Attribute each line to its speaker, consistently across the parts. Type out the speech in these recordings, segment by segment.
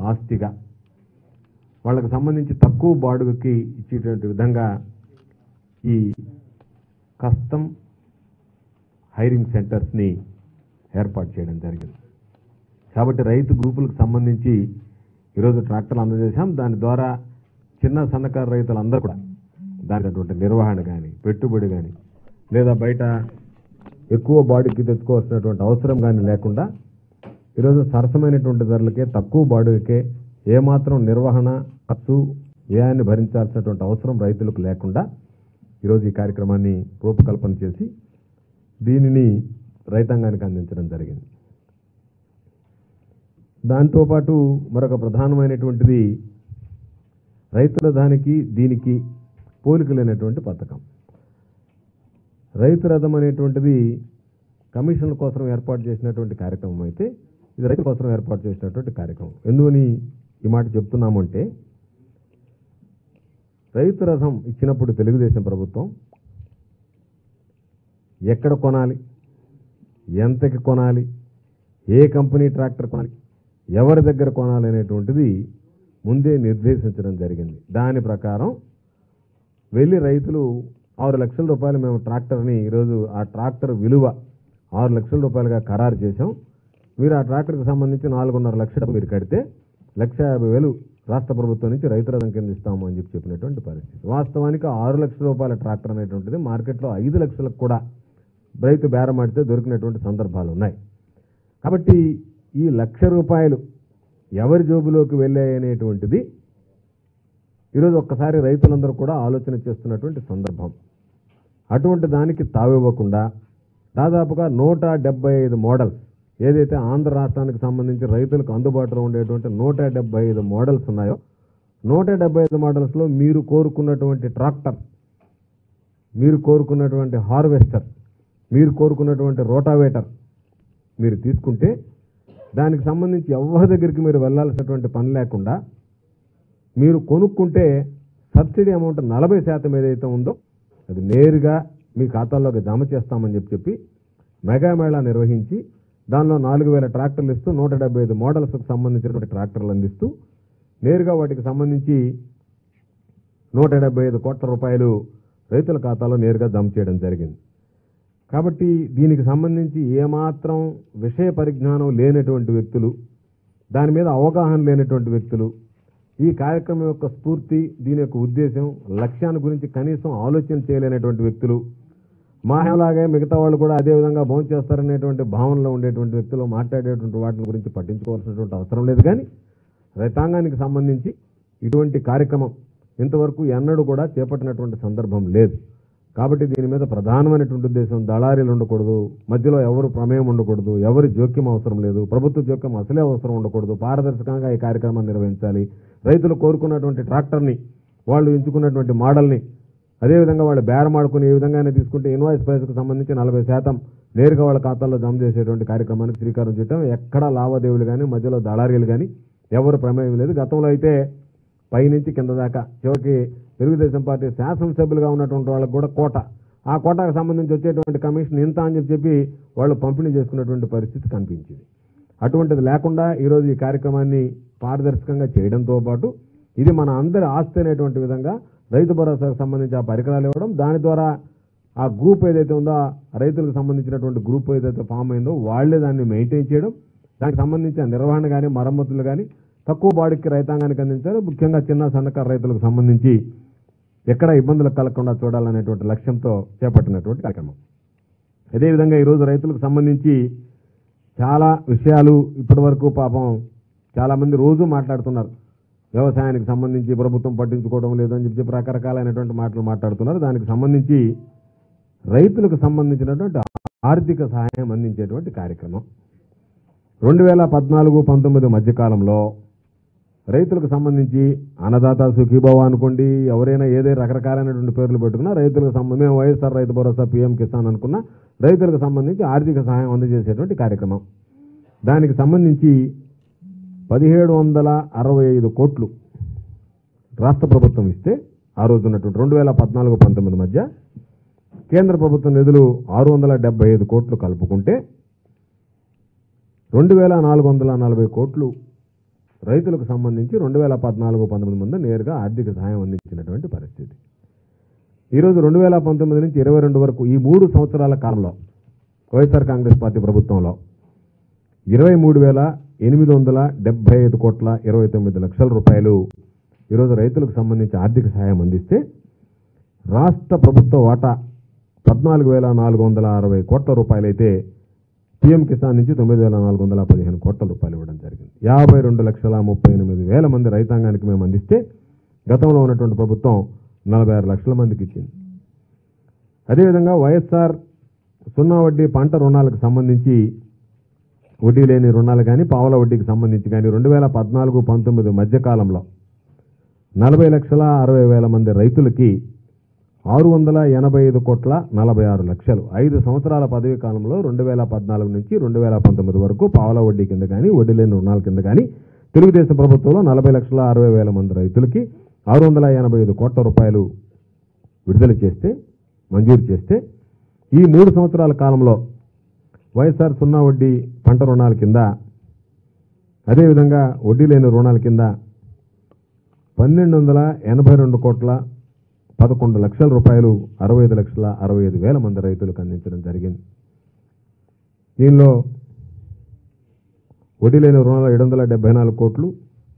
Speaker 1: ఆస్తిగా వాళ్ళకి సంబంధించి తక్కువ బాడుగకి ఇచ్చేటువంటి విధంగా ఈ కస్టమ్ హైరింగ్ సెంటర్స్ని ఏర్పాటు చేయడం జరిగింది కాబట్టి రైతు గ్రూపులకు సంబంధించి ఈరోజు ట్రాక్టర్లు అందజేశాం దాని ద్వారా చిన్న సన్నకారు రైతులందరూ కూడా దానికి నిర్వహణ కానీ పెట్టుబడి కానీ లేదా బయట ఎక్కువ బాడీకి తెచ్చుకోవాల్సినటువంటి అవసరం కానీ లేకుండా ఈరోజు సరసమైనటువంటి ధరలకే తక్కువ బాడుగకే ఏమాత్రం నిర్వహణ ఖర్చు వ్యయాన్ని భరించాల్సినటువంటి అవసరం రైతులకు లేకుండా ఈరోజు ఈ కార్యక్రమాన్ని రూపకల్పన చేసి దీనిని రైతాంగానికి అందించడం జరిగింది దాంతోపాటు మరొక ప్రధానమైనటువంటిది రైతుల దానికి దీనికి పోలిక లేనటువంటి పథకం రైతు రథం అనేటువంటిది కమిషన్ల కోసం ఏర్పాటు చేసినటువంటి కార్యక్రమం అయితే ఇది రైతుల కోసం ఏర్పాటు చేసినటువంటి కార్యక్రమం ఎందుకని ఈ మాట చెప్తున్నామంటే రైతు రథం ఇచ్చినప్పుడు తెలుగుదేశం ప్రభుత్వం ఎక్కడ కొనాలి ఎంతకి కొనాలి ఏ కంపెనీ ట్రాక్టర్ కొనాలి ఎవరి దగ్గర కొనాలి అనేటువంటిది ముందే నిర్దేశించడం జరిగింది దాని ప్రకారం వెళ్ళి రైతులు ఆరు లక్షల రూపాయలు మేము ట్రాక్టర్ని ఈరోజు ఆ ట్రాక్టర్ విలువ ఆరు లక్షల రూపాయలుగా ఖరారు చేశాం మీరు ఆ ట్రాక్టర్కి సంబంధించి నాలుగున్నర లక్షలు మీరు కడితే లక్ష యాభై వేలు రాష్ట్ర ప్రభుత్వం నుంచి రైతు రథం కింద ఇస్తాము అని చెప్పి చెప్పినటువంటి పరిస్థితి వాస్తవానికి ఆరు లక్షల రూపాయల ట్రాక్టర్ అనేటువంటిది మార్కెట్లో ఐదు లక్షలకు కూడా రైతు బేరమాడితే దొరికినటువంటి సందర్భాలు ఉన్నాయి కాబట్టి ఈ లక్ష రూపాయలు ఎవరి జోబులోకి వెళ్ళాయి అనేటువంటిది ఈరోజు ఒక్కసారి రైతులందరూ కూడా ఆలోచన చేస్తున్నటువంటి సందర్భం అటువంటి దానికి తావివ్వకుండా దాదాపుగా నూట డెబ్బై ఐదు మోడల్స్ ఏదైతే ఆంధ్ర రాష్ట్రానికి సంబంధించి రైతులకు అందుబాటులో ఉండేటువంటి నూట డెబ్బై ఐదు మోడల్స్ ఉన్నాయో నూట డెబ్బై ఐదు మోడల్స్లో మీరు కోరుకున్నటువంటి ట్రాక్టర్ మీరు కోరుకున్నటువంటి హార్వెస్టర్ మీరు కోరుకున్నటువంటి రోటావేటర్ మీరు తీసుకుంటే దానికి సంబంధించి ఎవరి దగ్గరికి మీరు వెళ్ళాల్సినటువంటి పని లేకుండా మీరు కొనుక్కుంటే సబ్సిడీ అమౌంట్ నలభై శాతం ఏదైతే ఉందో అది నేరుగా మీ ఖాతాల్లోకి జమ చేస్తామని చెప్పి చెప్పి మెగా మేళా నిర్వహించి దానిలో నాలుగు వేల ట్రాక్టర్లు ఇస్తూ నూట డెబ్బై ఐదు మోడల్స్కి సంబంధించినటువంటి ట్రాక్టర్లు అందిస్తూ నేరుగా వాటికి సంబంధించి నూట డెబ్బై ఐదు కోట్ల రూపాయలు రైతుల ఖాతాలో నేరుగా జమ చేయడం జరిగింది కాబట్టి దీనికి సంబంధించి ఏమాత్రం విషయ పరిజ్ఞానం లేనటువంటి వ్యక్తులు దాని మీద అవగాహన లేనటువంటి వ్యక్తులు ఈ కార్యక్రమం యొక్క స్ఫూర్తి దీని యొక్క ఉద్దేశం లక్ష్యాన్ని గురించి కనీసం ఆలోచన చేయలేనటువంటి వ్యక్తులు మాహలాగే మిగతా వాళ్ళు కూడా అదే విధంగా భోంచేస్తారనేటువంటి భావనలో ఉండేటువంటి వ్యక్తులు మాట్లాడేటువంటి వాటి గురించి పట్టించుకోవాల్సినటువంటి అవసరం లేదు కానీ రైతాంగానికి సంబంధించి ఇటువంటి కార్యక్రమం ఇంతవరకు ఎన్నడూ కూడా చేపట్టినటువంటి సందర్భం లేదు కాబట్టి దీని మీద ప్రధానమైనటువంటి ఉద్దేశం దళారీలు ఉండకూడదు మధ్యలో ఎవరు ప్రమేయం ఉండకూడదు ఎవరి జోక్యం అవసరం లేదు ప్రభుత్వ జోక్యం అసలే అవసరం ఉండకూడదు పారదర్శకంగా ఈ కార్యక్రమాన్ని నిర్వహించాలి రైతులు కోరుకున్నటువంటి ట్రాక్టర్ని వాళ్ళు ఎంచుకున్నటువంటి మోడల్ని అదేవిధంగా వాళ్ళు బేరమాడుకుని ఏ విధంగానే తీసుకుంటే ఇన్వాయిస్ ప్రైస్కి సంబంధించి నలభై శాతం నేరుగా వాళ్ళ ఖాతాల్లో జమ చేసేటువంటి కార్యక్రమానికి శ్రీకారం చుట్టాం ఎక్కడా లావాదేవీలు కానీ మధ్యలో దళారీలు కానీ ఎవరు ప్రమేయం లేదు గతంలో అయితే పైనుంచి కింద దాకా చివరికి తెలుగుదేశం పార్టీ శాసనసభ్యులుగా ఉన్నటువంటి వాళ్ళకి కూడా కోట ఆ కోటాకు సంబంధించి వచ్చేటువంటి కమిషన్ ఇంత అని చెప్పి చెప్పి వాళ్ళు పంపిణీ చేసుకున్నటువంటి పరిస్థితి కనిపించింది అటువంటిది లేకుండా ఈరోజు ఈ కార్యక్రమాన్ని పారదర్శకంగా చేయడంతో పాటు ఇది మన అందరి ఆస్తి అనేటువంటి విధంగా రైతు భరోసాకు సంబంధించి ఆ పరికరాలు ఇవ్వడం దాని ద్వారా ఆ గ్రూప్ ఏదైతే ఉందో ఆ రైతులకు సంబంధించినటువంటి గ్రూప్ ఏదైతే ఫామ్ అయిందో వాళ్ళే దాన్ని మెయింటైన్ చేయడం దానికి సంబంధించిన నిర్వహణ కానీ మరమ్మతులు కానీ తక్కువ బాడీకి రైతాంగానికి అందించారు ముఖ్యంగా చిన్న సన్నకారు రైతులకు సంబంధించి ఎక్కడ ఇబ్బందులు కలగకుండా చూడాలనేటువంటి లక్ష్యంతో చేపట్టినటువంటి కార్యక్రమం అదేవిధంగా ఈరోజు రైతులకు సంబంధించి చాలా విషయాలు ఇప్పటి వరకు పాపం చాలామంది రోజు మాట్లాడుతున్నారు వ్యవసాయానికి సంబంధించి ప్రభుత్వం పట్టించుకోవడం లేదు అని చెప్పి రకరకాలైనటువంటి మాటలు మాట్లాడుతున్నారు దానికి సంబంధించి రైతులకు సంబంధించినటువంటి ఆర్థిక సహాయం అందించేటువంటి కార్యక్రమం రెండు వేల పద్నాలుగు పంతొమ్మిది మధ్యకాలంలో రైతులకు సంబంధించి అన్నదాత సుఖీభవ అనుకోండి ఎవరైనా ఏదే రకరకాలైనటువంటి పేర్లు పెట్టుకున్నా రైతులకు సంబంధించి మేము వైఎస్ఆర్ రైతు భరోసా పీఎం కిసాన్ అనుకున్న రైతులకు సంబంధించి ఆర్థిక సహాయం అందజేసేటువంటి కార్యక్రమం దానికి సంబంధించి పదిహేడు వందల అరవై ఐదు కోట్లు రాష్ట్ర ప్రభుత్వం ఇస్తే ఆ రోజు ఉన్నటువంటి రెండు వేల పద్నాలుగు పంతొమ్మిది మధ్య కేంద్ర ప్రభుత్వ నిధులు ఆరు వందల డెబ్బై ఐదు కోట్లు కలుపుకుంటే రెండు వేల నాలుగు వందల నలభై కోట్లు రైతులకు సంబంధించి రెండు వేల పద్నాలుగు పంతొమ్మిది మంది నేరుగా ఆర్థిక సహాయం అందించినటువంటి పరిస్థితి ఈరోజు రెండు వేల పంతొమ్మిది నుంచి ఇరవై రెండు వరకు ఈ మూడు సంవత్సరాల కాలంలో వైఎస్ఆర్ కాంగ్రెస్ పార్టీ ప్రభుత్వంలో ఇరవై మూడు వేల ఎనిమిది వందల డెబ్బై ఐదు కోట్ల ఇరవై తొమ్మిది లక్షల రూపాయలు ఈరోజు రైతులకు సంబంధించి ఆర్థిక సహాయం అందిస్తే రాష్ట్ర ప్రభుత్వ వాటా పద్నాలుగు వేల నాలుగు వందల అరవై కోట్ల రూపాయలైతే పీఎం కిసాన్ నుంచి తొమ్మిది వేల నాలుగు వందల పదిహేను కోట్ల రూపాయలు ఇవ్వడం జరిగింది యాభై రెండు లక్షల ముప్పై ఎనిమిది వేల మంది రైతాంగానికి మేము అందిస్తే గతంలో ఉన్నటువంటి ప్రభుత్వం నలభై ఆరు లక్షల మందికి ఇచ్చింది అదేవిధంగా వైఎస్ఆర్ సున్నా వడ్డీ పంట రుణాలకు సంబంధించి వడ్డీ లేని రుణాలు కానీ పావుల వడ్డీకి సంబంధించి కానీ రెండు వేల పద్నాలుగు పంతొమ్మిది మధ్యకాలంలో నలభై లక్షల అరవై వేల మంది రైతులకి ఆరు వందల ఎనభై ఐదు కోట్ల నలభై ఆరు లక్షలు ఐదు సంవత్సరాల పదవీ కాలంలో రెండు వేల పద్నాలుగు నుంచి రెండు వేల పంతొమ్మిది వరకు పావుల వడ్డీ కింద కానీ వడ్డీ లేని రుణాల కింద కానీ తెలుగుదేశం ప్రభుత్వంలో నలభై లక్షల అరవై వేల మంది రైతులకి ఆరు వందల ఎనభై ఐదు కోట్ల రూపాయలు విడుదల చేస్తే మంజూరు చేస్తే ఈ మూడు సంవత్సరాల కాలంలో వైఎస్ఆర్ సున్నా వడ్డీ పంట రుణాల కింద అదేవిధంగా వడ్డీ లేని రుణాల కింద పన్నెండు వందల ఎనభై రెండు కోట్ల పదకొండు లక్షల రూపాయలు అరవై ఐదు లక్షల అరవై ఐదు వేల మంది రైతులకు అందించడం జరిగింది దీనిలో వడ్డీ లేని రుణాలు ఏడు వందల డెబ్బై నాలుగు కోట్లు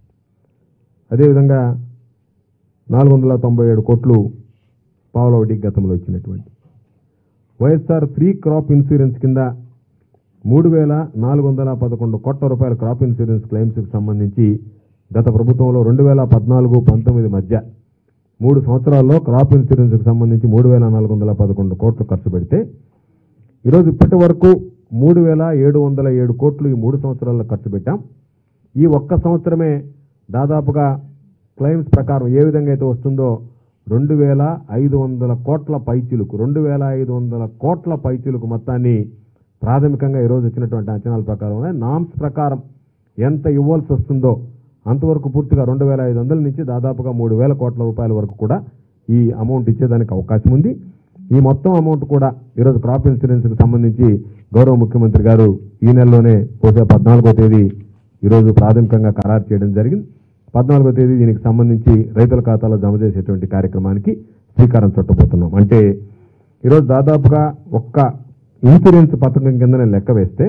Speaker 1: అదేవిధంగా నాలుగు వందల తొంభై ఏడు కోట్లు పావుల వడ్డీ గతంలో ఇచ్చినటువంటి వైఎస్ఆర్ ఫ్రీ క్రాప్ ఇన్సూరెన్స్ కింద మూడు వేల నాలుగు వందల పదకొండు కోట్ల రూపాయల క్రాప్ ఇన్సూరెన్స్ క్లెయిమ్స్కి సంబంధించి గత ప్రభుత్వంలో రెండు వేల పద్నాలుగు పంతొమ్మిది మధ్య మూడు సంవత్సరాల్లో క్రాప్ ఇన్సూరెన్స్కి సంబంధించి మూడు వేల నాలుగు వందల పదకొండు కోట్లు ఖర్చు పెడితే ఈరోజు ఇప్పటి వరకు మూడు వేల ఏడు వందల ఏడు కోట్లు ఈ మూడు సంవత్సరాల్లో ఖర్చు పెట్టాం ఈ ఒక్క సంవత్సరమే దాదాపుగా క్లెయిమ్స్ ప్రకారం ఏ విధంగా అయితే వస్తుందో రెండు వేల ఐదు వందల కోట్ల పైచిలుకు రెండు వేల ఐదు వందల కోట్ల పైచిలుకు మొత్తాన్ని ప్రాథమికంగా ఈరోజు వచ్చినటువంటి అంచనాల ప్రకారం నామ్స్ ప్రకారం ఎంత ఇవ్వాల్సి వస్తుందో అంతవరకు పూర్తిగా రెండు వేల ఐదు వందల నుంచి దాదాపుగా మూడు వేల కోట్ల రూపాయల వరకు కూడా ఈ అమౌంట్ ఇచ్చేదానికి అవకాశం ఉంది ఈ మొత్తం అమౌంట్ కూడా ఈరోజు క్రాప్ ఇన్సూరెన్స్కి సంబంధించి గౌరవ ముఖ్యమంత్రి గారు ఈ నెలలోనే బహుశా పద్నాలుగో తేదీ ఈరోజు ప్రాథమికంగా ఖరారు చేయడం జరిగింది పద్నాలుగో తేదీ దీనికి సంబంధించి రైతుల ఖాతాలో జమ చేసేటువంటి కార్యక్రమానికి శ్రీకారం చుట్టబోతున్నాం అంటే ఈరోజు దాదాపుగా ఒక్క ఇన్సూరెన్స్ పథకం కిందనే లెక్క వేస్తే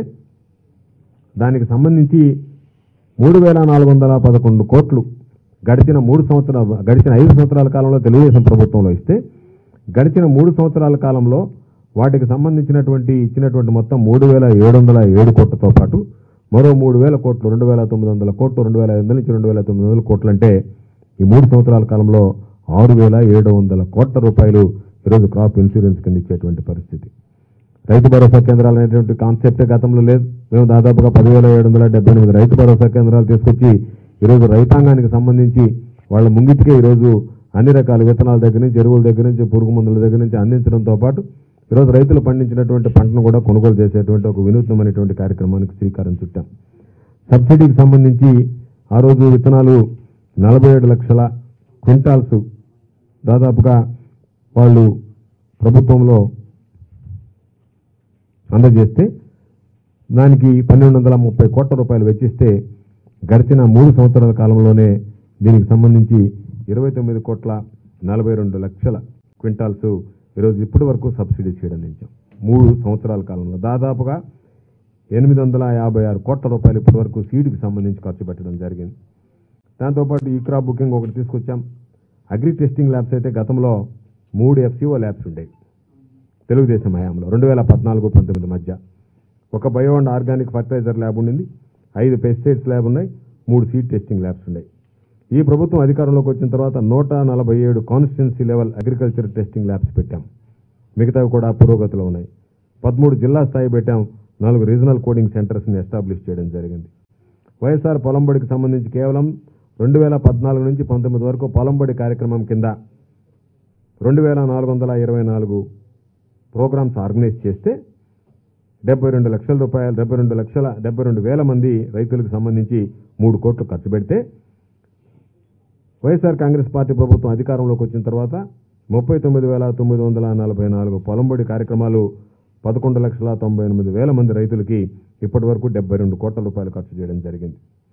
Speaker 1: దానికి సంబంధించి మూడు వేల నాలుగు వందల పదకొండు కోట్లు గడిచిన మూడు సంవత్సరాలు గడిచిన ఐదు సంవత్సరాల కాలంలో తెలుగుదేశం ప్రభుత్వంలో ఇస్తే గడిచిన మూడు సంవత్సరాల కాలంలో వాటికి సంబంధించినటువంటి ఇచ్చినటువంటి మొత్తం మూడు వేల ఏడు వందల ఏడు కోట్లతో పాటు మరో మూడు వేల కోట్లు రెండు వేల తొమ్మిది వందల కోట్లు రెండు వేల ఐదు వందల నుంచి రెండు వేల తొమ్మిది వందల కోట్లు అంటే ఈ మూడు సంవత్సరాల కాలంలో ఆరు వేల ఏడు వందల కోట్ల రూపాయలు ఈరోజు క్రాప్ ఇన్సూరెన్స్ కింద ఇచ్చేటువంటి పరిస్థితి రైతు భరోసా కేంద్రాలు అనేటువంటి కాన్సెప్టే గతంలో లేదు మేము దాదాపుగా పదివేల ఏడు వందల డెబ్బై ఎనిమిది రైతు భరోసా కేంద్రాలు తీసుకొచ్చి ఈరోజు రైతాంగానికి సంబంధించి వాళ్ళ ముంగిటికే ఈరోజు అన్ని రకాల విత్తనాల దగ్గర నుంచి ఎరువుల దగ్గర నుంచి పురుగు మందుల దగ్గర నుంచి అందించడంతో పాటు ఈరోజు రైతులు పండించినటువంటి పంటను కూడా కొనుగోలు చేసేటువంటి ఒక వినూత్నమైనటువంటి కార్యక్రమానికి శ్రీకారం చుట్టాం సబ్సిడీకి సంబంధించి ఆ రోజు విత్తనాలు నలభై ఏడు లక్షల క్వింటాల్స్ దాదాపుగా వాళ్ళు ప్రభుత్వంలో అందజేస్తే దానికి పన్నెండు వందల ముప్పై కోట్ల రూపాయలు వెచ్చిస్తే గడిచిన మూడు సంవత్సరాల కాలంలోనే దీనికి సంబంధించి ఇరవై తొమ్మిది కోట్ల నలభై రెండు లక్షల క్వింటాల్స్ ఈరోజు ఇప్పటి వరకు సబ్సిడీ చేయడం అందించాం మూడు సంవత్సరాల కాలంలో దాదాపుగా ఎనిమిది వందల యాభై ఆరు కోట్ల రూపాయలు ఇప్పటి వరకు సీడ్కి సంబంధించి ఖర్చు పెట్టడం జరిగింది దాంతోపాటు ఈ క్రాప్ బుకింగ్ ఒకటి తీసుకొచ్చాం అగ్రి టెస్టింగ్ ల్యాబ్స్ అయితే గతంలో మూడు ఎఫ్సిఓ ల్యాబ్స్ ఉండేవి తెలుగుదేశం హయాంలో రెండు వేల పద్నాలుగు పంతొమ్మిది మధ్య ఒక bio and organic fertilizer lab ఉండింది ఐదు పెస్టిసైడ్స్ ల్యాబ్ ఉన్నాయి మూడు సీడ్ టెస్టింగ్ ల్యాబ్స్ ఉన్నాయి ఈ ప్రభుత్వం అధికారంలోకి వచ్చిన తర్వాత నూట నలభై ఏడు constituency level agriculture testing labs పెట్టాం మిగతావి కూడా పురోగతిలో ఉన్నాయి పదమూడు జిల్లా స్థాయి పెట్టాం నాలుగు రీజనల్ కోడింగ్ సెంటర్స్ని ఎస్టాబ్లిష్ చేయడం జరిగింది వైఎస్ఆర్ పొలంబడికి సంబంధించి కేవలం రెండు వేల పద్నాలుగు నుంచి పంతొమ్మిది వరకు పొలంబడి కార్యక్రమం కింద రెండు వేల నాలుగు వందల ఇరవై నాలుగు ప్రోగ్రామ్స్ ఆర్గనైజ్ చేస్తే డెబ్బై రెండు లక్షల రూపాయలు డెబ్బై రెండు లక్షల డెబ్బై రెండు వేల మంది రైతులకు సంబంధించి మూడు కోట్లు ఖర్చు పెడితే వైఎస్ఆర్ కాంగ్రెస్ పార్టీ ప్రభుత్వం అధికారంలోకి వచ్చిన తర్వాత ముప్పై తొమ్మిది వేల తొమ్మిది వందల నలభై నాలుగు పొలంబడి కార్యక్రమాలు పదకొండు లక్షల తొంభై ఎనిమిది వేల మంది రైతులకి ఇప్పటి వరకు డెబ్బై రెండు కోట్ల రూపాయలు ఖర్చు చేయడం జరిగింది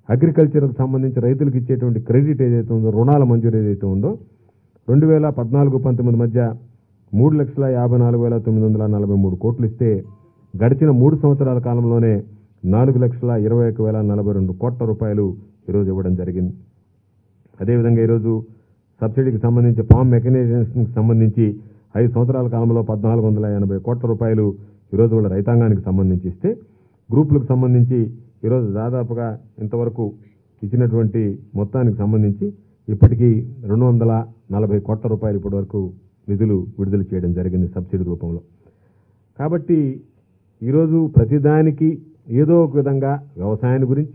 Speaker 1: అగ్రికల్చర్కి సంబంధించి రైతులకు ఇచ్చేటువంటి క్రెడిట్ ఏదైతే ఉందో రుణాల మంజూరు ఏదైతే ఉందో రెండు వేల పద్నాలుగు పంతొమ్మిది మధ్య మూడు లక్షల యాభై నాలుగు వేల తొమ్మిది వందల నలభై మూడు కోట్లు ఇస్తే గడిచిన మూడు సంవత్సరాల కాలంలోనే నాలుగు లక్షల ఇరవై ఒక వేల నలభై రెండు కోట్ల రూపాయలు ఈరోజు ఇవ్వడం జరిగింది అదేవిధంగా ఈరోజు సబ్సిడీకి సంబంధించి ఫామ్ మెకనైజేషన్కి సంబంధించి ఐదు సంవత్సరాల కాలంలో పద్నాలుగు వందల ఎనభై కోట్ల రూపాయలు ఈరోజు వాళ్ళ రైతాంగానికి సంబంధించి ఇస్తే గ్రూపులకు సంబంధించి ఈరోజు దాదాపుగా ఇంతవరకు ఇచ్చినటువంటి మొత్తానికి సంబంధించి ఇప్పటికీ రెండు వందల నలభై కోట్ల రూపాయలు ఇప్పటివరకు నిధులు విడుదల చేయడం జరిగింది సబ్సిడీ రూపంలో కాబట్టి ఈరోజు ప్రతిదానికి ఏదో ఒక విధంగా వ్యవసాయాన్ని గురించి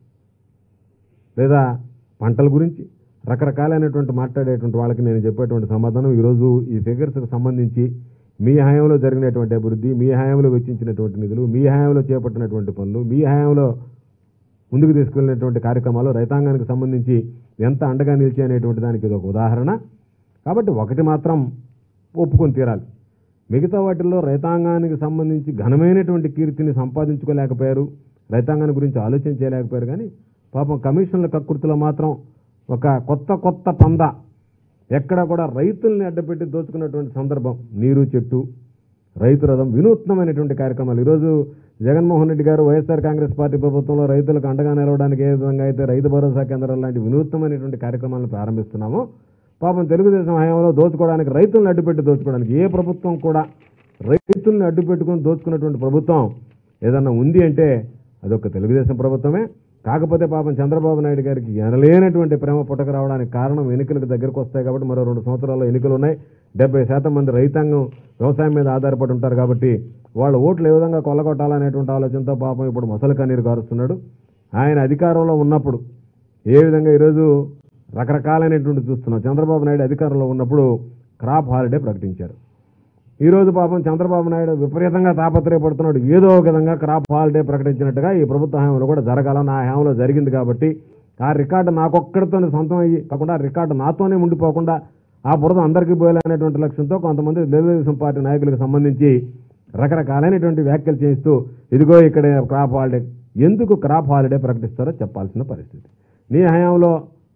Speaker 1: లేదా పంటల గురించి రకరకాలైనటువంటి మాట్లాడేటువంటి వాళ్ళకి నేను చెప్పేటువంటి సమాధానం ఈరోజు ఈ ఫిగర్స్కి సంబంధించి మీ హయాంలో జరిగినటువంటి అభివృద్ధి మీ హయాంలో వెచ్చించినటువంటి నిధులు మీ హయాంలో చేపట్టినటువంటి పనులు మీ హయాంలో ముందుకు తీసుకెళ్ళినటువంటి కార్యక్రమాలు రైతాంగానికి సంబంధించి ఎంత అండగా నిలిచి అనేటువంటి దానికి ఇది ఒక ఉదాహరణ కాబట్టి ఒకటి మాత్రం ఒప్పుకొని తీరాలి మిగతా వాటిల్లో రైతాంగానికి సంబంధించి ఘనమైనటువంటి కీర్తిని సంపాదించుకోలేకపోయారు రైతాంగాన్ని గురించి ఆలోచన చేయలేకపోయారు కానీ పాపం కమిషన్ల కక్కుర్తిలో మాత్రం ఒక కొత్త కొత్త పంద ఎక్కడ కూడా రైతుల్ని అడ్డపెట్టి దోచుకున్నటువంటి సందర్భం నీరు చెట్టు రైతు రథం వినూత్నమైనటువంటి కార్యక్రమాలు ఈరోజు జగన్మోహన్ రెడ్డి గారు వైఎస్ఆర్ కాంగ్రెస్ పార్టీ ప్రభుత్వంలో రైతులకు అండగా నిలవడానికి ఏ విధంగా అయితే రైతు భరోసా కేంద్రాలు లాంటి వినూత్నమైనటువంటి కార్యక్రమాలను ప్రారంభిస్తున్నామో పాపం తెలుగుదేశం హయాంలో దోచుకోవడానికి రైతులను అడ్డుపెట్టి దోచుకోవడానికి ఏ ప్రభుత్వం కూడా రైతుల్ని అడ్డుపెట్టుకొని దోచుకున్నటువంటి ప్రభుత్వం ఏదన్నా ఉంది అంటే అదొక తెలుగుదేశం ప్రభుత్వమే కాకపోతే పాపం చంద్రబాబు నాయుడు గారికి ఎనలేనటువంటి ప్రేమ పుట్టక రావడానికి కారణం ఎన్నికలకు దగ్గరకు వస్తాయి కాబట్టి మరో రెండు సంవత్సరాల్లో ఎన్నికలు ఉన్నాయి డెబ్బై శాతం మంది రైతాంగం వ్యవసాయం మీద ఆధారపడి ఉంటారు కాబట్టి వాళ్ళ ఓట్లు ఏ విధంగా కొల్లగొట్టాలనేటువంటి ఆలోచనతో పాపం ఇప్పుడు మొసలి కన్నీరు కారుస్తున్నాడు ఆయన అధికారంలో ఉన్నప్పుడు ఏ విధంగా ఈరోజు రకరకాలైనటువంటి చూస్తున్నాం చంద్రబాబు నాయుడు అధికారంలో ఉన్నప్పుడు క్రాప్ హాలిడే ప్రకటించారు ఈ రోజు పాపం చంద్రబాబు నాయుడు విపరీతంగా తాపత్రయపడుతున్నాడు ఏదో ఒక విధంగా క్రాప్ హాలిడే ప్రకటించినట్టుగా ఈ ప్రభుత్వ హయాంలో కూడా జరగాలని ఆ హయాంలో జరిగింది కాబట్టి ఆ రికార్డు నాకొక్కడితోనే సొంతం అయ్యి కాకుండా ఆ రికార్డు నాతోనే ఉండిపోకుండా ఆ బురద అందరికీ పోయాలనేటువంటి లక్ష్యంతో కొంతమంది తెలుగుదేశం పార్టీ నాయకులకు సంబంధించి రకరకాలైనటువంటి వ్యాఖ్యలు చేస్తూ ఇదిగో ఇక్కడ క్రాప్ హాలిడే ఎందుకు క్రాప్ హాలిడే ప్రకటిస్తారో చెప్పాల్సిన పరిస్థితి నీ హయాంలో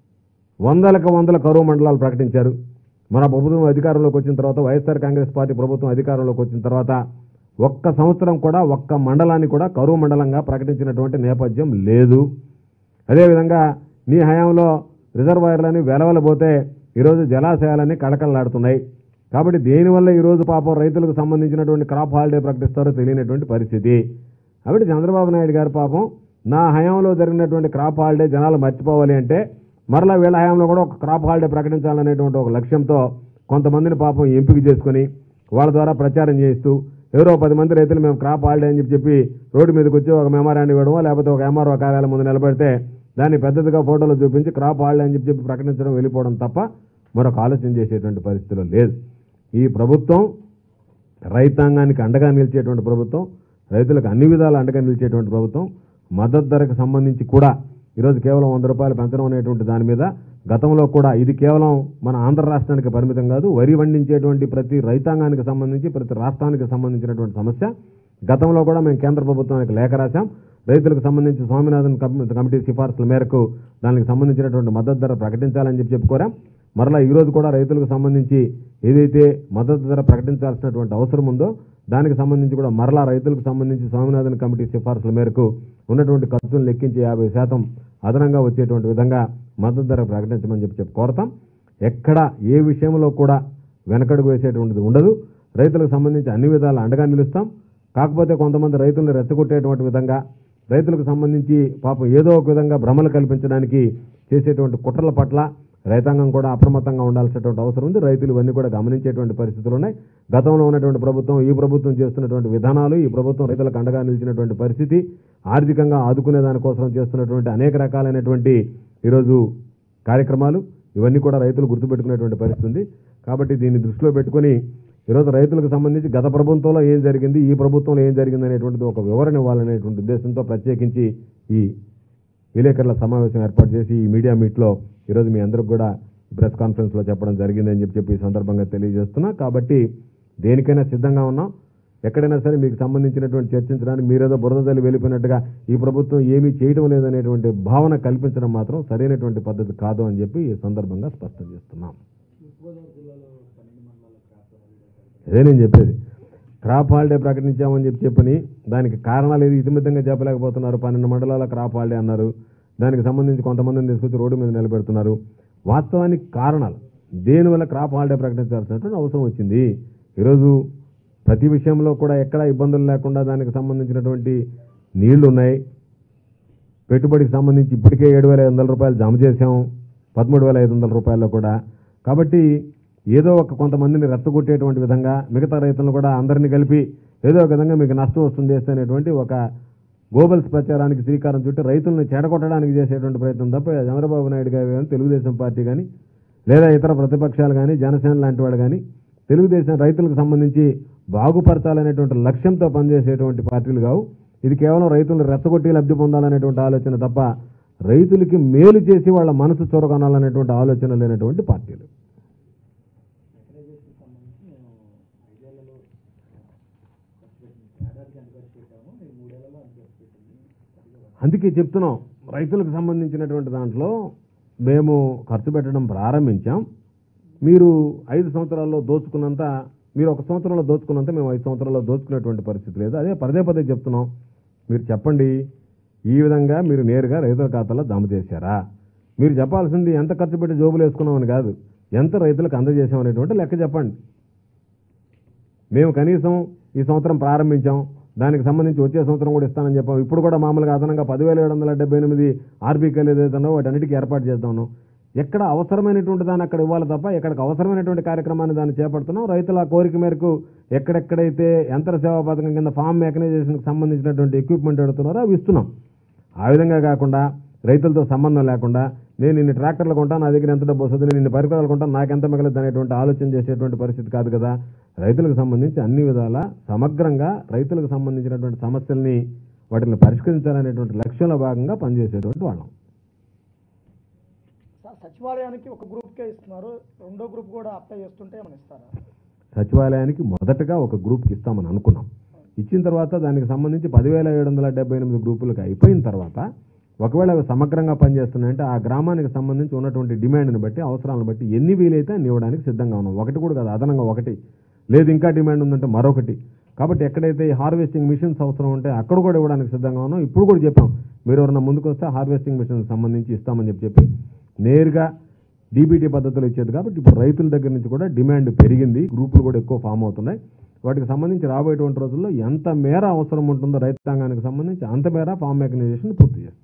Speaker 1: వందలకు వందల కరువు మండలాలు ప్రకటించారు మన ప్రభుత్వం అధికారంలోకి వచ్చిన తర్వాత వైఎస్ఆర్ కాంగ్రెస్ పార్టీ ప్రభుత్వం అధికారంలోకి వచ్చిన తర్వాత ఒక్క సంవత్సరం కూడా ఒక్క మండలాన్ని కూడా కరువు మండలంగా ప్రకటించినటువంటి నేపథ్యం లేదు అదేవిధంగా నీ హయాంలో రిజర్వాయర్లని వెలవలబోతే ఈరోజు జలాశయాలన్నీ కళకళలాడుతున్నాయి కాబట్టి దేనివల్ల ఈరోజు పాపం రైతులకు సంబంధించినటువంటి క్రాప్ హాలిడే ప్రకటిస్తారో తెలియనటువంటి పరిస్థితి కాబట్టి చంద్రబాబు నాయుడు గారు పాపం నా హయాంలో జరిగినటువంటి క్రాప్ హాలిడే జనాలు మర్చిపోవాలి అంటే మరలా వీళ్ళ హయాంలో కూడా ఒక క్రాప్ హాలిడే ప్రకటించాలనేటువంటి ఒక లక్ష్యంతో కొంతమందిని పాపం ఎంపిక చేసుకొని వాళ్ళ ద్వారా ప్రచారం చేయిస్తూ ఎవరో పది మంది రైతులు మేము క్రాప్ హాలిడే అని చెప్పి చెప్పి రోడ్డు మీదకి వచ్చి ఒక మెమోరాండం ఇవ్వడమో లేకపోతే ఒక ఎంఆర్ఓ కార్యాలయం ముందు నిలబెడితే దాన్ని పెద్దదిగా ఫోటోలు చూపించి క్రాప్ హాలిడే అని చెప్పి చెప్పి ప్రకటించడం వెళ్ళిపోవడం తప్ప మరొక ఆలోచన చేసేటువంటి పరిస్థితిలో లేదు ఈ ప్రభుత్వం రైతాంగానికి అండగా నిలిచేటువంటి ప్రభుత్వం రైతులకు అన్ని విధాలు అండగా నిలిచేటువంటి ప్రభుత్వం మద్దతు ధరకు సంబంధించి కూడా ఈరోజు కేవలం వంద రూపాయలు పెంచడం అనేటువంటి దాని మీద గతంలో కూడా ఇది కేవలం మన ఆంధ్ర రాష్ట్రానికి పరిమితం కాదు వరి పండించేటువంటి ప్రతి రైతాంగానికి సంబంధించి ప్రతి రాష్ట్రానికి సంబంధించినటువంటి సమస్య గతంలో కూడా మేము కేంద్ర ప్రభుత్వానికి లేఖ రాశాం రైతులకు సంబంధించి స్వామినాథన్ కమి- కమిటీ సిఫార్సుల మేరకు దానికి సంబంధించినటువంటి మద్దతు ధర ప్రకటించాలని చెప్పి చెప్పుకోరాం మరలా ఈ రోజు కూడా రైతులకు సంబంధించి ఏదైతే మద్దతు ధర ప్రకటించాల్సినటువంటి అవసరం ఉందో దానికి సంబంధించి కూడా మరలా రైతులకు సంబంధించి స్వామినాథన్ కమిటీ సిఫార్సుల మేరకు ఉన్నటువంటి ఖర్చులను లెక్కించి యాభై శాతం అదనంగా వచ్చేటువంటి విధంగా మద్దతు ధర ప్రకటించమని చెప్పి చెప్పి కోరతాం ఎక్కడ ఏ విషయంలో కూడా వెనకడుగు వేసేటువంటిది ఉండదు రైతులకు సంబంధించి అన్ని విధాలు అండగా నిలుస్తాం కాకపోతే కొంతమంది రైతులను రెచ్చగొట్టేటువంటి విధంగా రైతులకు సంబంధించి పాపం ఏదో ఒక విధంగా భ్రమలు కల్పించడానికి చేసేటువంటి కుట్రల పట్ల రైతాంగం కూడా అప్రమత్తంగా ఉండాల్సినటువంటి అవసరం ఉంది రైతులు ఇవన్నీ కూడా గమనించేటువంటి పరిస్థితులు ఉన్నాయి గతంలో ఉన్నటువంటి ప్రభుత్వం ఈ ప్రభుత్వం చేస్తున్నటువంటి విధానాలు ఈ ప్రభుత్వం రైతులకు అండగా నిలిచినటువంటి పరిస్థితి ఆర్థికంగా ఆదుకునే దానికోసం చేస్తున్నటువంటి అనేక రకాలైనటువంటి ఈరోజు కార్యక్రమాలు ఇవన్నీ కూడా రైతులు గుర్తుపెట్టుకునేటువంటి పరిస్థితి ఉంది కాబట్టి దీన్ని దృష్టిలో పెట్టుకొని ఈరోజు రైతులకు సంబంధించి గత ప్రభుత్వంలో ఏం జరిగింది ఈ ప్రభుత్వంలో ఏం జరిగింది అనేటువంటిది ఒక వివరణ ఇవ్వాలనేటువంటి ఉద్దేశంతో ప్రత్యేకించి ఈ విలేకరుల సమావేశం ఏర్పాటు చేసి ఈ మీడియా మీట్లో ఈరోజు మీ అందరికి కూడా ప్రెస్ కాన్ఫరెన్స్లో చెప్పడం జరిగిందని చెప్పి చెప్పి ఈ సందర్భంగా తెలియజేస్తున్నా కాబట్టి దేనికైనా సిద్ధంగా ఉన్నాం ఎక్కడైనా సరే మీకు సంబంధించినటువంటి చర్చించడానికి మీరేదో బురద తల్లి వెళ్ళిపోయినట్టుగా ఈ ప్రభుత్వం ఏమీ చేయడం లేదనేటువంటి భావన కల్పించడం మాత్రం సరైనటువంటి పద్ధతి కాదు అని చెప్పి ఈ సందర్భంగా స్పష్టం చేస్తున్నాం అదే నేను చెప్పేది క్రాప్ హాలిడే ప్రకటించామని చెప్పి చెప్పని దానికి కారణాలు ఏది ఇతిమితంగా చెప్పలేకపోతున్నారు పన్నెండు మండలాల క్రాప్ హాలిడే అన్నారు దానికి సంబంధించి కొంతమందిని తీసుకొచ్చి రోడ్డు మీద నిలబెడుతున్నారు వాస్తవానికి కారణాలు దేనివల్ల క్రాప్ హాలిడే ప్రకటించాల్సినటువంటి అవసరం వచ్చింది ఈరోజు ప్రతి విషయంలో కూడా ఎక్కడా ఇబ్బందులు లేకుండా దానికి సంబంధించినటువంటి నీళ్లు ఉన్నాయి పెట్టుబడికి సంబంధించి ఇప్పటికే ఏడు వేల ఐదు వందల రూపాయలు జమ చేశాం పదమూడు వేల ఐదు వందల రూపాయల్లో కూడా కాబట్టి ఏదో ఒక కొంతమందిని రెచ్చగొట్టేటువంటి విధంగా మిగతా రైతులను కూడా అందరినీ కలిపి ఏదో ఒక విధంగా మీకు నష్టం వస్తుంది అనేటువంటి ఒక గోబల్స్ ప్రచారానికి శ్రీకారం చుట్టి రైతులను చెడగొట్టడానికి చేసేటువంటి ప్రయత్నం తప్ప చంద్రబాబు నాయుడు గారు కానీ తెలుగుదేశం పార్టీ కానీ లేదా ఇతర ప్రతిపక్షాలు కానీ జనసేన లాంటి వాళ్ళు కానీ తెలుగుదేశం రైతులకు సంబంధించి బాగుపరచాలనేటువంటి లక్ష్యంతో పనిచేసేటువంటి పార్టీలు కావు ఇది కేవలం రైతులను రెచ్చగొట్టి లబ్ధి పొందాలనేటువంటి ఆలోచన తప్ప రైతులకి మేలు చేసి వాళ్ళ మనసు చొరగొనాలనేటువంటి ఆలోచన లేనటువంటి పార్టీలు
Speaker 2: మెకనైజేషన్ సంబంధించి మేము ఐదేళ్లలో ఖర్చు పెట్టింది ఏడాదికి ఎంత ఖర్చు పెట్టామో మేము మూడేళ్లలో అంత ఖర్చు పెట్టింది అదిగా
Speaker 1: అందుకే చెప్తున్నాం రైతులకు సంబంధించినటువంటి దాంట్లో మేము ఖర్చు పెట్టడం ప్రారంభించాం మీరు ఐదు సంవత్సరాల్లో దోచుకున్నంత మీరు ఒక సంవత్సరంలో దోచుకున్నంత మేము ఐదు సంవత్సరాల్లో దోచుకునేటువంటి పరిస్థితి లేదు అదే పదే పదే చెప్తున్నాం మీరు చెప్పండి ఈ విధంగా మీరు నేరుగా రైతుల ఖాతాలో జమ చేశారా మీరు చెప్పాల్సింది ఎంత ఖర్చు పెట్టి జోబులు వేసుకున్నామని కాదు ఎంత రైతులకు అందజేసాం అనేటువంటి లెక్క చెప్పండి మేము కనీసం ఈ సంవత్సరం ప్రారంభించాం దానికి సంబంధించి వచ్చే సంవత్సరం కూడా ఇస్తానని చెప్పాం ఇప్పుడు కూడా మామూలుగా అదనంగా పదివేల ఏడు వందల డెబ్బై ఎనిమిది ఆర్బీకేలు ఏదైతుందో వాటన్నిటికీ ఏర్పాటు చేద్దాము ఎక్కడ అవసరమైనటువంటి దాన్ని అక్కడ ఇవ్వాలి తప్ప ఎక్కడికి అవసరమైనటువంటి కార్యక్రమాన్ని దాన్ని చేపడుతున్నాం రైతుల కోరిక మేరకు ఎక్కడెక్కడైతే యంత్ర సేవా పథకం కింద ఫామ్ మెకనైజేషన్కి సంబంధించినటువంటి ఎక్విప్మెంట్ అడుగుతున్నారో అవి ఇస్తున్నాం ఆ విధంగా కాకుండా రైతులతో సంబంధం లేకుండా నేను ఇన్ని ట్రాక్టర్లు కొంటాను నా దగ్గర ఎంత డబ్బు వస్తుంది నేను ఇన్ని పరికరాలు కొంటాను నాకెంత మిగలదు అనేటువంటి ఆలోచన చేసేటువంటి పరిస్థితి కాదు కదా రైతులకు సంబంధించి అన్ని విధాల సమగ్రంగా రైతులకు సంబంధించినటువంటి సమస్యల్ని వాటిని పరిష్కరించాలనేటువంటి లక్ష్యంలో భాగంగా పనిచేసేటువంటి వాళ్ళం
Speaker 3: సార్ సచివాలయానికి ఒక గ్రూప్కే ఇస్తున్నారు రెండో గ్రూప్ కూడా అప్లై చేస్తుంటే ఏమైనా ఇస్తారా
Speaker 1: సచివాలయానికి మొదటగా ఒక గ్రూప్కి ఇస్తామని అనుకున్నాం ఇచ్చిన తర్వాత దానికి సంబంధించి పదివేల ఏడు వందల డెబ్బై ఎనిమిది గ్రూపులకు అయిపోయిన తర్వాత ఒకవేళ అవి సమగ్రంగా పనిచేస్తున్నాయంటే ఆ గ్రామానికి సంబంధించి ఉన్నటువంటి డిమాండ్ని బట్టి అవసరాలను బట్టి ఎన్ని వీలైతే అన్ని ఇవ్వడానికి సిద్ధంగా ఉన్నాం ఒకటి కూడా కాదు అదనంగా ఒకటి లేదు ఇంకా డిమాండ్ ఉందంటే మరొకటి కాబట్టి ఎక్కడైతే ఈ హార్వెస్టింగ్ మిషన్స్ అవసరం ఉంటే అక్కడ కూడా ఇవ్వడానికి సిద్ధంగా ఉన్నాం ఇప్పుడు కూడా చెప్పాం మీరు ఎవరన్నా ముందుకు వస్తే హార్వెస్టింగ్ మిషన్కి సంబంధించి ఇస్తామని చెప్పి చెప్పి నేరుగా డీబీటీ పద్ధతిలో ఇచ్చేది కాబట్టి ఇప్పుడు రైతుల దగ్గర నుంచి కూడా డిమాండ్ పెరిగింది గ్రూపులు కూడా ఎక్కువ ఫామ్ అవుతున్నాయి వాటికి సంబంధించి రాబోయేటువంటి రోజుల్లో ఎంత మేర అవసరం ఉంటుందో రైతాంగానికి సంబంధించి అంత మేర ఫామ్ మెకనైజేషన్ పూర్తి చేస్తాం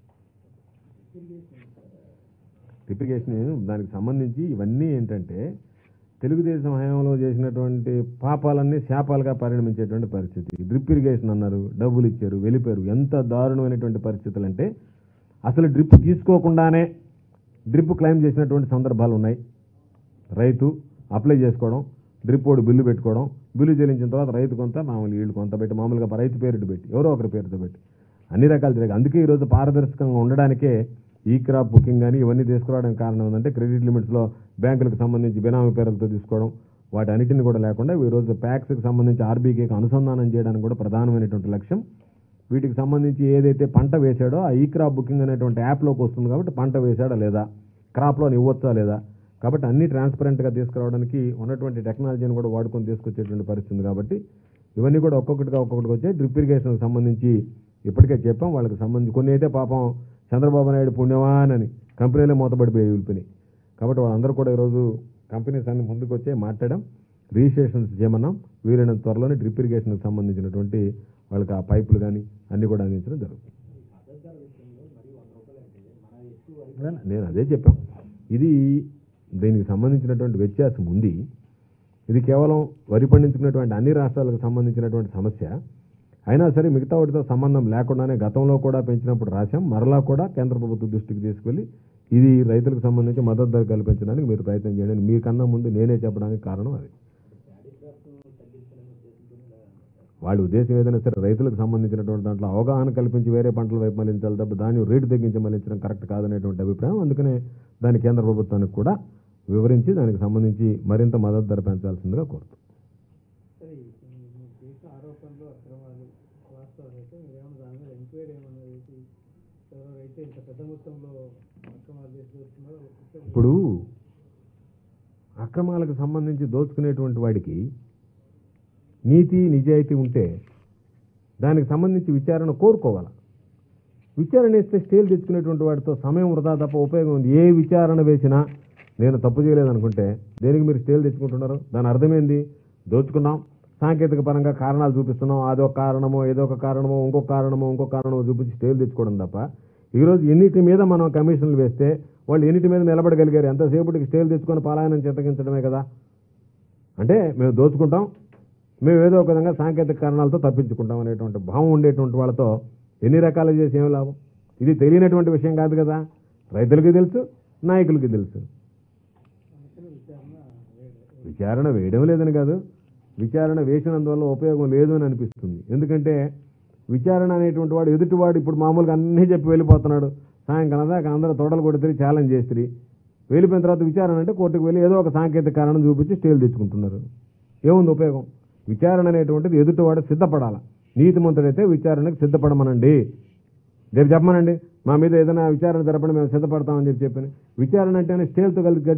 Speaker 1: రిప్లికేషన్ దానికి సంబంధించి ఇవన్నీ ఏంటంటే తెలుగుదేశం హయాంలో చేసినటువంటి పాపాలన్నీ శాపాలుగా పరిణమించేటువంటి పరిస్థితి డ్రిప్ ఇరిగేషన్ అన్నారు డబ్బులు ఇచ్చారు వెళ్ళిపోయారు ఎంత దారుణమైనటువంటి పరిస్థితులు అంటే అసలు డ్రిప్ తీసుకోకుండానే డ్రిప్ క్లెయిమ్ చేసినటువంటి సందర్భాలు ఉన్నాయి రైతు అప్లై చేసుకోవడం డ్రిప్ ఓడి బిల్లు పెట్టుకోవడం బిల్లు చెల్లించిన తర్వాత రైతు కొంత మామూలు వీళ్ళు కొంత పెట్టి మామూలుగా రైతు పేరుతో పెట్టి ఎవరో ఒకరి పేరుతో పెట్టి అన్ని రకాలు తిరిగి అందుకే ఈరోజు పారదర్శకంగా ఉండడానికే ఈ క్రాప్ బుకింగ్ కానీ ఇవన్నీ తీసుకురావడానికి కారణం ఏంటంటే క్రెడిట్ లిమిట్స్లో బ్యాంకులకు సంబంధించి బినామీ పేర్లతో తీసుకోవడం వాటి అన్నిటిని కూడా లేకుండా ఈరోజు ప్యాక్స్కి సంబంధించి ఆర్బీకేకి అనుసంధానం చేయడానికి కూడా ప్రధానమైనటువంటి లక్ష్యం వీటికి సంబంధించి ఏదైతే పంట వేశాడో ఆ ఈ క్రాప్ బుకింగ్ అనేటువంటి యాప్లోకి వస్తుంది కాబట్టి పంట వేశాడా లేదా క్రాప్లో ఇవ్వచ్చా లేదా కాబట్టి అన్ని ట్రాన్స్పరెంట్గా తీసుకురావడానికి ఉన్నటువంటి టెక్నాలజీని కూడా వాడుకొని తీసుకొచ్చేటువంటి పరిస్థితి ఉంది కాబట్టి ఇవన్నీ కూడా ఒక్కొక్కటిగా ఒక్కొక్కటిగా వచ్చాయి డ్రిప్ ఇరిగేషన్కి సంబంధించి ఇప్పటికే చెప్పాం వాళ్ళకి సంబంధించి కొన్ని అయితే పాపం చంద్రబాబు నాయుడు పుణ్యమానని కంపెనీలే మూతపడిపోయి వెళ్ళిపోయినాయి కాబట్టి వాళ్ళందరూ కూడా ఈరోజు కంపెనీస్ అన్ని ముందుకు వచ్చే మాట్లాడడం రిజిస్ట్రేషన్స్ చేయమన్నాం వీలైనంత త్వరలోనే డ్రిప్ ఇరిగేషన్కి సంబంధించినటువంటి వాళ్ళకి ఆ పైపులు కానీ అన్ని కూడా అందించడం జరుగుతుంది
Speaker 2: మద్దతు ధర విషయంలో మరి వంద రూపాయలు అంటే మన ఎక్కువ వరి
Speaker 1: నేను అదే చెప్పాను ఇది దీనికి సంబంధించినటువంటి వ్యత్యాసం ఉంది ఇది కేవలం వరి పండించుకున్నటువంటి అన్ని రాష్ట్రాలకు సంబంధించినటువంటి సమస్య అయినా సరే మిగతా వాటితో సంబంధం లేకుండానే గతంలో కూడా పెంచినప్పుడు రాశాం మరలా కూడా కేంద్ర ప్రభుత్వ దృష్టికి తీసుకెళ్లి ఇది రైతులకు సంబంధించి మద్దతు ధర కల్పించడానికి మీరు ప్రయత్నం చేయండి మీకన్నా ముందు నేనే చెప్పడానికి కారణం అది
Speaker 2: ప్యాడీ క్రాప్ తగ్గించాలనే ఉద్దేశంతో ఇలా
Speaker 1: వాళ్ళ ఉద్దేశం ఏదైనా సరే రైతులకు సంబంధించినటువంటి దాంట్లో అవగాహన కల్పించి వేరే పంటల వైపు మళ్ళించాలి తప్ప దాన్ని రేటు తగ్గించి మళ్ళించడం కరెక్ట్ కాదనేటువంటి అభిప్రాయం అందుకనే దాని కేంద్ర ప్రభుత్వానికి కూడా వివరించి దానికి సంబంధించి మరింత మద్దతు ధర పెంచాల్సిందిగా కోరుతాం
Speaker 2: సరే ఈ- ఈ- ఈ మొత్తంలో అక్రమాలు చేసి వస్తున్నారు ఒక్కొక్క
Speaker 1: ఇప్పుడు అక్రమాలకు సంబంధించి దోచుకునేటువంటి వాడికి నీతి నిజాయితీ ఉంటే దానికి సంబంధించి విచారణ కోరుకోవాలి విచారణ ఇస్తే స్టేల్ తెచ్చుకునేటువంటి వాడితో సమయం వృధా తప్ప ఉపయోగం ఉంది ఏ విచారణ వేసినా నేను తప్పు చేయలేదనుకుంటే దేనికి మీరు స్టేల్ తెచ్చుకుంటున్నారు దాని అర్థమైంది దోచుకున్నాం సాంకేతిక పరంగా కారణాలు చూపిస్తున్నాం అదో కారణమో ఏదో ఒక కారణమో ఇంకో కారణమో ఇంకో కారణమో చూపించి స్టేల్ తెచ్చుకోవడం తప్ప ఈరోజు ఎన్నిటి మీద మనం కమిషన్లు వేస్తే వాళ్ళు ఎన్నిటి మీద నిలబడగలిగారు ఎంతసేపటికి స్టేల్ తెచ్చుకొని పలాయనం చిత్తగించడమే కదా అంటే మేము దోచుకుంటాం మేము ఏదో ఒక విధంగా సాంకేతిక కారణాలతో తప్పించుకుంటాం అనేటువంటి భావం ఉండేటువంటి వాళ్ళతో ఎన్ని రకాలు చేసి ఏం లాభం ఇది తెలియనటువంటి విషయం కాదు కదా రైతులకి తెలుసు నాయకులకి తెలుసు
Speaker 2: అందుకని విచారణ వేయలేదు.
Speaker 1: విచారణ వేయడం లేదని కాదు విచారణ వేసినందువల్ల ఉపయోగం లేదు అని అనిపిస్తుంది ఎందుకంటే విచారణ అనేటువంటి వాడు ఎదుటివాడు ఇప్పుడు మామూలుగా అన్నీ చెప్పి వెళ్ళిపోతున్నాడు సాయంకాలం దాకా అందరూ తోటలు కొడితే ఛాలెంజ్ చేస్తుంది వెళ్ళిపోయిన తర్వాత విచారణ అంటే కోర్టుకు వెళ్ళి ఏదో ఒక సాంకేతిక కారణం చూపించి స్టేలు తెచ్చుకుంటున్నారు ఏముంది ఉపయోగం విచారణ అనేటువంటిది ఎదుటివాడు సిద్ధపడాలి నీతిమంతుడైతే విచారణకు సిద్ధపడమనండి రేపు చెప్పమనండి మా మీద ఏదైనా విచారణ జరపడం మేము సిద్ధపడతామని చెప్పి చెప్పాను విచారణ అంటేనే స్టేల్తో కలిసి